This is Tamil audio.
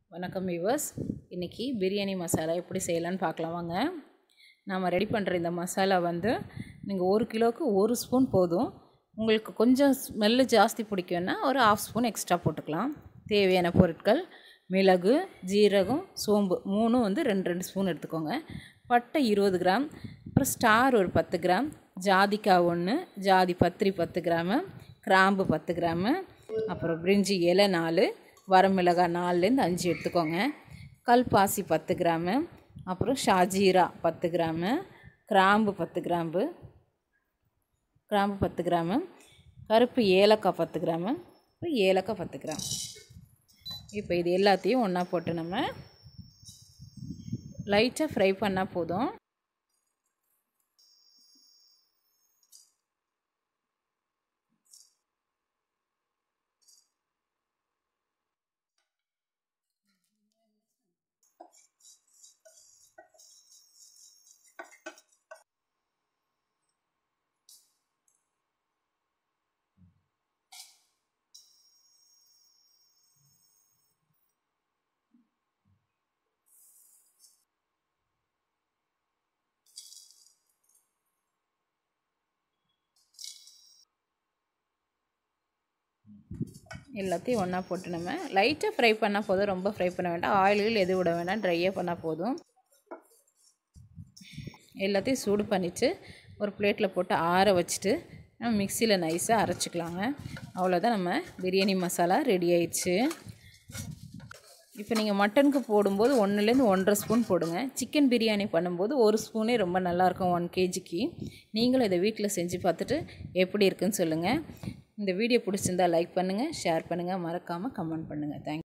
வணக்கம் வியூவர்ஸ் இன்றைக்கி பிரியாணி மசாலா எப்படி செய்யலான்னு பார்க்கலாம் வாங்க நாம் ரெடி பண்ணுற இந்த மசாலா வந்து நீங்கள் ஒரு கிலோவுக்கு ஒரு ஸ்பூன் போதும் உங்களுக்கு கொஞ்சம் ஸ்மெல்லு ஜாஸ்தி பிடிக்கும்னா ஒரு ஆஃப் ஸ்பூன் எக்ஸ்ட்ரா போட்டுக்கலாம் தேவையான பொருட்கள் மிளகு ஜீரகம் சோம்பு மூணும் வந்து ரெண்டு ரெண்டு ஸ்பூன் எடுத்துக்கோங்க பட்டை இருபது கிராம் அப்புறம் ஸ்டார் ஒரு பத்து கிராம் ஜாதிக்காய் ஒன்று ஜாதி பத்திரி பத்து கிராமு கிராம்பு பத்து கிராமு அப்புறம் பிரிஞ்சி இலை நாலு வரமிளகாய் நாலுலேருந்து அஞ்சு எடுத்துக்கோங்க கல்பாசி பத்து கிராமு அப்புறம் ஷாஜீரா பத்து கிராமு கிராம்பு பத்து கிராம்பு கிராம்பு பத்து கிராமு கருப்பு ஏலக்காய் பத்து கிராமு அப்புறம் ஏலக்காய் பத்து கிராம் இப்போ இது எல்லாத்தையும் ஒன்றா போட்டு நம்ம லைட்டாக ஃப்ரை பண்ணால் போதும் எல்லாத்தையும் ஒன்றா போட்டு நம்ம லைட்டாக ஃப்ரை பண்ணால் போதும் ரொம்ப ஃப்ரை பண்ண வேண்டாம் ஆயில்கள் எதுவும் விட வேண்டாம் ட்ரையாக பண்ணால் போதும் எல்லாத்தையும் சூடு பண்ணிவிட்டு ஒரு பிளேட்டில் போட்டு ஆற வச்சுட்டு நம்ம மிக்சியில் நைஸாக அரைச்சிக்கலாங்க அவ்வளோதான் நம்ம பிரியாணி மசாலா ரெடி ஆயிடுச்சு இப்போ நீங்கள் மட்டனுக்கு போடும்போது ஒன்றுலேருந்து ஒன்றரை ஸ்பூன் போடுங்க சிக்கன் பிரியாணி பண்ணும்போது ஒரு ஸ்பூனே ரொம்ப நல்லாயிருக்கும் ஒன் கேஜிக்கு நீங்களும் இதை வீட்டில் செஞ்சு பார்த்துட்டு எப்படி இருக்குன்னு சொல்லுங்கள் இந்த வீடியோ பிடிச்சிருந்தா லைக் பண்ணுங்கள் ஷேர் பண்ணுங்கள் மறக்காமல் கமெண்ட் பண்ணுங்கள் தேங்க்யூ